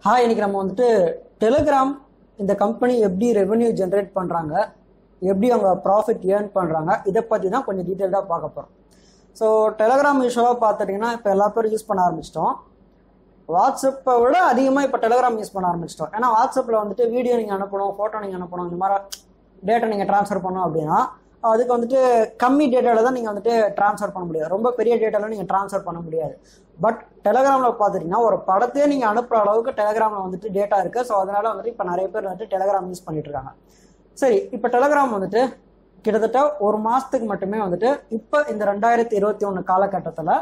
hi இன்னைக்கு நம்ம வந்துட்டு டெலிகிராம் இந்த கம்பெனி எப்படி ரெவென்யூ ஜென்ரேட் பண்ணுறாங்க எப்படி அவங்க ப்ராஃபிட் ஏர்ன் பண்ணுறாங்க இதை பற்றி தான் கொஞ்சம் டீட்டெயில்டாக பார்க்க போகிறோம் ஸோ டெலிகிராம் யூஸ்வலாக பார்த்துட்டிங்கன்னா இப்போ எல்லா பேரும் யூஸ் பண்ண ஆரம்பிச்சிட்டோம் வாட்ஸ்அப்பை விட அதிகமாக இப்போ டெலிகிராம் யூஸ் பண்ண ஆரம்பிச்சிட்டோம் ஏன்னா வாட்ஸ்அப்பில் வந்துட்டு வீடியோ நீங்கள் அனுப்பணும் ஃபோட்டோ நீங்கள் அனுப்பணும் இந்த மாதிரி டேட்டா நீங்கள் ட்ரான்ஸ்ஃபர் பண்ணணும் அப்படின்னா அதுக்கு வந்துட்டு கம்மி டேட்டாவில் தான் நீங்கள் வந்துட்டு ட்ரான்ஸ்ஃபர் பண்ண முடியாது ரொம்ப பெரிய டேட்டாவில் நீங்கள் ட்ரான்ஸ்ஃபர் பண்ண முடியாது பட் டெலிகிராமில் பார்த்துட்டிங்கன்னா ஒரு படத்தையே நீங்கள் அனுப்புகிற அளவுக்கு டெலிகிராமில் வந்துட்டு டேட்டா இருக்குது ஸோ அதனால் வந்துட்டு இப்போ நிறைய பேர் வந்துட்டு டெலிகிராம் யூஸ் பண்ணிட்டு இருக்காங்க சரி இப்போ டெலிகிராம் வந்துட்டு கிட்டத்தட்ட ஒரு மாதத்துக்கு மட்டுமே வந்துட்டு இப்போ இந்த ரெண்டாயிரத்தி இருபத்தி ஒன்று காலகட்டத்தில்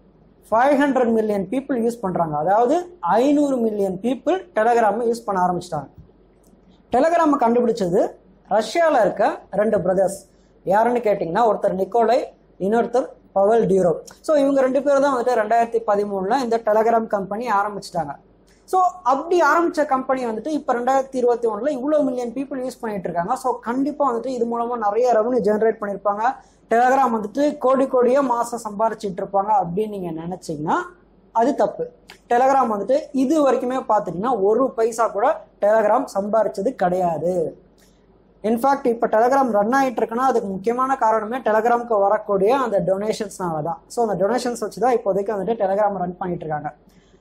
five hundred million people use பண்ணுறாங்க அதாவது ஐநூறு மில்லியன் பீப்புள் டெலகிராமை யூஸ் பண்ண ஆரம்பிச்சிட்டாங்க டெலகிராமை கண்டுபிடிச்சது ரஷ்யாவில் இருக்க ரெண்டு பிரதர்ஸ் யாருன்னு கேட்டிங்கன்னா ஒருத்தர் நிக்கோலை இன்னொருத்தர் பவல் டியூரோ ஸோ இவங்க ரெண்டு பேரும் தான் வந்துட்டு ரெண்டாயிரத்தி பதிமூணில் இந்த டெலகிராம் கம்பெனி ஆரம்பிச்சிட்டாங்க ஸோ அப்படி ஆரம்பித்த கம்பெனி வந்துட்டு இப்போ ரெண்டாயிரத்தி இருபத்தி ஒன்றில் இவ்வளோ மில்லியன் பீப்புள் யூஸ் பண்ணிட்டு இருக்காங்க ஸோ கண்டிப்பாக வந்துட்டு இது மூலமாக நிறைய ரெவன்யூ ஜென்ரேட் பண்ணியிருப்பாங்க டெலகிராம் வந்துட்டு கோடி கோடியாக மாதம் சம்பாரிச்சிட்டு இருப்பாங்க அப்படின்னு நீங்கள் நினச்சிங்கன்னா அது தப்பு டெலகிராம் வந்துட்டு இது வரைக்குமே பார்த்துட்டிங்கன்னா ஒரு பைசா கூட டெலகிராம் சம்பாரிச்சது கிடையாது இன்ஃபேக்ட் இப்போ டெலகிராம் ரன் ஆகிட்டு இருக்குன்னா அதுக்கு முக்கியமான காரணமே டெலகிராமுக்கு வரக்கூடிய அந்த டொனேஷன்ஸ்னால தான் ஸோ அந்த டொனேஷன்ஸ் வச்சு தான் இப்போதைக்கு வந்துட்டு டெலகிராம் ரன் பண்ணிட்டு இருக்காங்க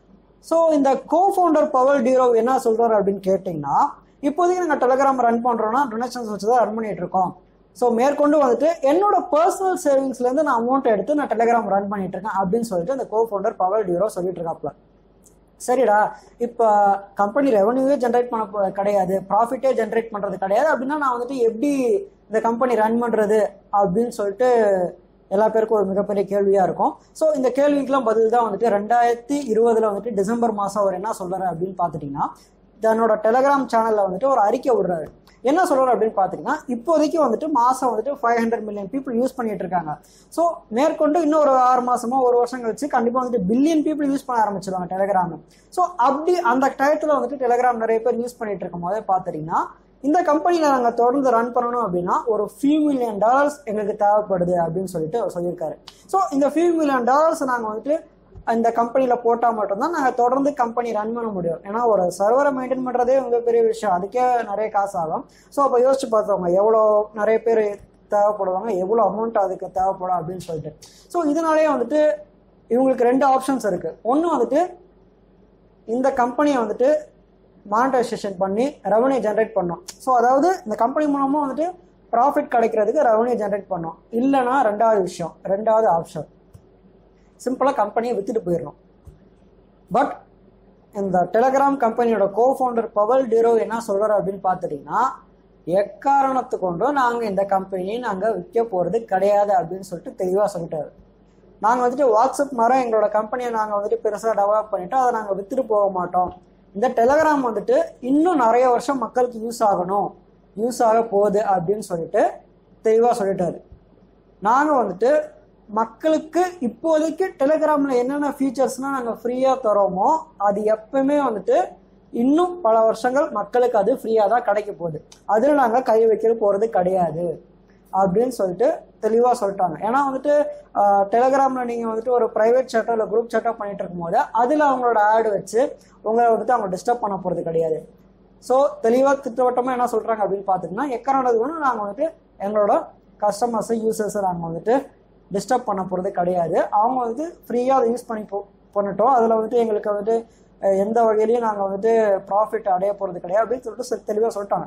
ஸோ இந்த கோ ஃபவுண்டர் பவர் டியூரோ என்ன சொல்றாரு அப்படின்னு கேட்டிங்கன்னா இப்போதைக்கு நாங்கள் டெலகிராம் ரன் பண்ணுறோம்னா டொனேஷன்ஸ் வச்சு தான் ரன் பண்ணிட்டு இருக்கோம் ஸோ மேற்கொண்டு வந்துட்டு என்னோட பர்சனல் சேவிங்ஸ்லேருந்து நான் அமௌண்ட் எடுத்து நான் டெலகிராம் ரன் பண்ணிட்டு இருக்கேன் அப்படின்னு சொல்லிட்டு அந்த கோ ஃபவுண்டர் பவர் டியூரோ சொல்லிட்டு இருக்காப்ல சரிடா இப்போ கம்பெனி ரெவன்யூவே ஜென்ரேட் பண்ண போ- கிடையாது ப்ராஃபிட்டே ஜென்ரேட் பண்ணுறது கிடையாது அப்படின்னா நான் வந்துட்டு எப்படி இந்த கம்பெனி ரன் பண்ணுறது அப்படின்னு சொல்லிட்டு எல்லா பேருக்கும் ஒரு மிகப்பெரிய கேள்வியாக இருக்கும் ஸோ இந்த கேள்விக்கெல்லாம் பதில் தான் வந்துட்டு ரெண்டாயிரத்தி இருபதுல வந்துட்டு டிசம்பர் மாதம் அவர் என்ன சொல்றாரு அப்படின்னு பார்த்துட்டிங்கன்னா தன்னோட டெலகிராம் சேனலில் வந்துட்டு ஒரு அறிக்கை விடுறாரு என்ன சொல்றாரு அப்படின்னு பார்த்தீங்கன்னா இப்போதைக்கு வந்துட்டு மாதம் வந்துட்டு five hundred million people use பண்ணிட்டு இருக்காங்க ஸோ மேற்கொண்டு இன்னும் ஒரு ஆறு மாசமோ ஒரு வருஷம் கழிச்சு கண்டிப்பாக வந்துட்டு பில்லியன் பீப்புள் யூஸ் பண்ண ஆரம்பிச்சிருவாங்க டெலகிராம் ஸோ அப்படி அந்த டயத்தில் வந்துட்டு டெலகிராம் நிறைய பேர் யூஸ் பண்ணிட்டு இருக்கும் போதே பார்த்துட்டீங்கன்னா இந்த கம்பெனியில் நாங்கள் தொடர்ந்து ரன் பண்ணணும் அப்படின்னா ஒரு ஃபியூ மில்லியன் டாலர்ஸ் எங்களுக்கு தேவைப்படுது அப்படின்னு சொல்லிட்டு அவர் சொல்லியிருக்காரு ஸோ இந்த ஃபியூ மில்லியன் டாலர்ஸ் நாங்கள் வந்துட்டு இந்த கம்பெனியில் போட்டால் மட்டும்தான் நாங்கள் தொடர்ந்து கம்பெனி ரன் பண்ண முடியும் ஏன்னா ஒரு சர்வரை மெயின்டைன் பண்ணுறதே மிகப்பெரிய விஷயம் அதுக்கே நிறைய காசு ஆகும் ஸோ அப்போ யோசிச்சு பார்த்தவங்க எவ்வளோ நிறைய பேர் தேவைப்படுவாங்க எவ்வளோ அமௌண்ட் அதுக்கு தேவைப்படும் அப்படின்னு சொல்லிட்டு ஸோ இதனாலேயே வந்துட்டு இவங்களுக்கு ரெண்டு ஆப்ஷன்ஸ் இருக்குது ஒன்று வந்துட்டு இந்த கம்பெனியை வந்துட்டு மானிட்டைசேஷன் பண்ணி ரெவன்யூ ஜென்ரேட் பண்ணோம் ஸோ அதாவது இந்த கம்பெனி மூலமாக வந்துட்டு ப்ராஃபிட் கிடைக்கிறதுக்கு ரெவன்யூ ஜென்ரேட் பண்ணோம் இல்லைன்னா ரெண்டாவது விஷயம் ரெண்டாவது ஆப்ஷன் சிம்பிளாக கம்பெனியை வித்துட்டு போயிடணும் பட் இந்த டெலகிராம் கம்பெனியோட கோ ஃபவுண்டர் பவல் டிரோ என்ன சொல்றாரு அப்படின்னு பார்த்துட்டீங்கன்னா எக்காரணத்து கொண்டும் நாங்கள் இந்த கம்பெனியை நாங்கள் விற்க போகிறது கிடையாது அப்படின்னு சொல்லிட்டு தெளிவாக சொல்லிட்டாரு நாங்கள் வந்துட்டு வாட்ஸ்அப் மாதிரி எங்களோட கம்பெனியை நாங்கள் வந்துட்டு பெருசாக டெவலப் பண்ணிட்டு அதை நாங்கள் வித்துட்டு போக மாட்டோம் இந்த டெலகிராம் வந்துட்டு இன்னும் நிறைய வருஷம் மக்களுக்கு யூஸ் ஆகணும் யூஸ் ஆக போகுது அப்படின்னு சொல்லிட்டு தெளிவாக சொல்லிட்டாரு நாங்கள் வந்துட்டு மக்களுக்கு இப்போதைக்கு டெலிகிராமில் என்னென்ன ஃபீச்சர்ஸ்னால் நாங்கள் ஃப்ரீயாக தரோமோ அது எப்பவுமே வந்துட்டு இன்னும் பல வருஷங்கள் மக்களுக்கு அது ஃப்ரீயாக தான் கிடைக்க போகுது அதில் நாங்கள் கை வைக்க போகிறது கிடையாது அப்படின்னு சொல்லிட்டு தெளிவாக சொல்லிட்டாங்க ஏன்னா வந்துட்டு டெலிகிராமில் நீங்கள் வந்துட்டு ஒரு ப்ரைவேட் சேட்டோ இல்லை குரூப் சேட்டோ பண்ணிட்டு இருக்கும்போது அதில் அவங்களோட ஆடு வச்சு உங்களை வந்துட்டு அவங்க டிஸ்டர்ப் பண்ண போகிறது கிடையாது ஸோ தெளிவாக திட்டவட்டமாக என்ன சொல்கிறாங்க அப்படின்னு பார்த்துட்டுனா எக்கனானது ஒன்று நாங்கள் வந்துட்டு எங்களோட கஸ்டமர்ஸை யூசர்ஸை நாங்கள் வந்துட்டு டிஸ்டர்ப் பண்ண போகிறது கிடையாது அவங்க வந்துட்டு ஃப்ரீயாக அதை யூஸ் பண்ணி போ பண்ணிட்டோம் அதில் வந்துட்டு எங்களுக்கு வந்துட்டு அஹ், எந்த வகையிலையும் நாங்கள் வந்துட்டு ப்ராஃபிட் அடைய போகிறது கிடையாது அப்படின்னு சொல்லிட்டு சொ- தெளிவாக சொல்லிட்டாங்க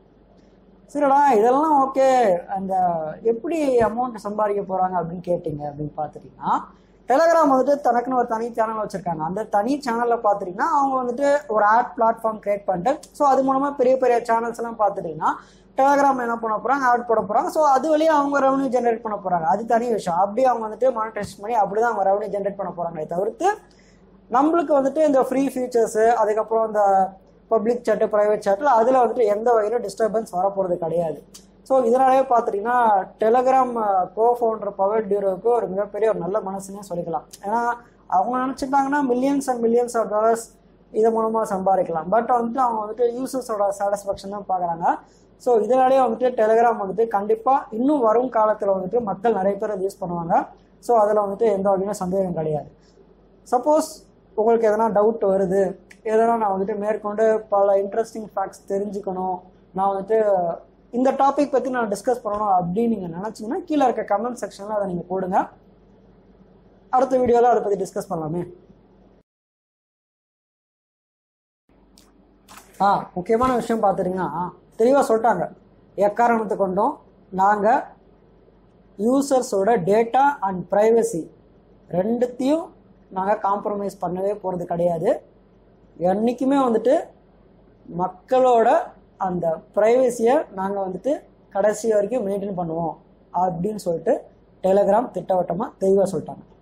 சரிடா இதெல்லாம் ஓகே அந்த எப்படி அமௌண்ட் சம்பாதிக்க போகிறாங்க அப்படின்னு கேட்டிங்க அப்படின்னு பார்த்துட்டிங்கன்னா டெலகிராம் வந்துட்டு தனக்குன்னு ஒரு தனி சேனல் வச்சுருக்காங்க அந்த தனி சேனலில் பார்த்துட்டிங்கன்னா அவங்க வந்துட்டு ஒரு ஆட் பிளாட்ஃபார்ம் கிரியேட் பண்ணிட்டு ஸோ அது மூலமாக பெரிய பெரிய சேனல்ஸ் எல்லாம் பார்த்துட்டிங்கன்னா டெலகிராம் என்ன பண்ண போகிறாங்க ஆட் போட போகிறாங்க ஸோ அது வழியா அவங்க ரெவன்யூ ஜென்ரேட் பண்ண போகிறாங்க அது தனி விஷயம் அப்படியே அவங்க வந்துட்டு மானிட்டைஸ் பண்ணி அப்படி தான் அவங்க ரெவன்யூ ஜென்ரேட் பண்ண போகிறாங்களே தவிர்த்து நம்மளுக்கு வந்துட்டு இந்த ஃப்ரீ ஃபீச்சர்ஸு அதுக்கப்புறம் இந்த பப்ளிக் சேட்டு ப்ரைவேட் சேட்டில் அதில் வந்துட்டு எந்த வகையிலும் டிஸ்டர்பன்ஸ் வரப்போகிறது கிடையாது ஸோ இதனாலே பார்த்துட்டிங்கன்னா டெலகிராம் கோ ஃபவுண்டர் பவர் டியூரோவுக்கு ஒரு மிகப்பெரிய ஒரு நல்ல மனசுனே சொல்லிக்கலாம் ஏன்னா அவங்க நினச்சிட்டாங்கன்னா millions and millions of dollars இது மூலமாக சம்பாதிக்கலாம் பட் வந்துட்டு அவங்க வந்துட்டு யூசர்ஸோட சாட்டிஸ்ஃபேக்ஷன் தான் பார்க்குறாங்க ஸோ இதனாலேயே வந்துட்டு டெலிகிராம் வந்துட்டு கண்டிப்பாக இன்னும் வரும் காலத்தில் வந்துட்டு மக்கள் நிறைய பேர் அதை யூஸ் பண்ணுவாங்க ஸோ அதில் வந்துட்டு எந்த வகையிலும் சந்தேகம் கிடையாது சப்போஸ் உங்களுக்கு எதனா டவுட் வருது எதனா நான் வந்துட்டு மேற்கொண்டு பல இன்ட்ரெஸ்டிங் ஃபேக்ட்ஸ் தெரிஞ்சுக்கணும் நான் வந்துட்டு இந்த டாபிக் பற்றி நான் டிஸ்கஸ் பண்ணணும் அப்படின்னு நீங்கள் நினச்சிங்கன்னா கீழே இருக்க கமெண்ட் செக்ஷனில் அதை நீங்கள் போடுங்க அடுத்த வீடியோவில் அதை பற்றி டிஸ்கஸ் பண்ணலாமே ஆ முக்கியமான விஷயம் பார்த்துட்டிங்கன்னா தெளிவாக சொல்லிட்டாங்க எக்காரணத்தை கொண்டும் நாங்கள் யூசர்ஸோட டேட்டா அண்ட் ப்ரைவசி ரெண்டுத்தையும் நாங்கள் காம்ப்ரமைஸ் பண்ணவே போகிறது கிடையாது என்றைக்குமே வந்துட்டு மக்களோட அந்த ப்ரைவசியை நாங்கள் வந்துட்டு கடைசி வரைக்கும் மெயின்டைன் பண்ணுவோம் அப்படின்னு சொல்லிட்டு டெலகிராம் திட்டவட்டமாக தெளிவாக சொல்லிட்டாங்க